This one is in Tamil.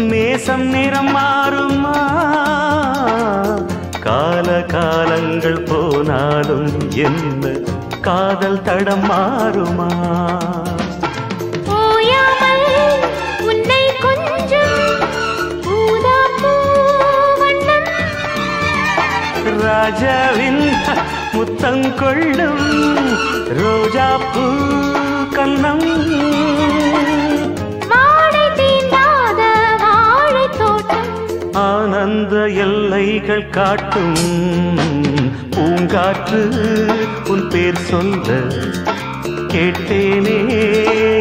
நேசம் நிறம் மாறுமா கால காலங்கள் போனாலும் என்ன காதல் தடம் மாறுமா ஓயாமல் உன்னை கொஞ்சம் ஊதாப்பூ வண்ணம் ராஜாவின் முத்தங்கொள்ளும் ரோஜா பூ கண்ணம் வாடை தீண்டாத வாழைத் தோட்டம் ஆனந்த எல்லைகள் காட்டும் பூங்காற்று உன் பேர் சொல்ல கேட்டேனே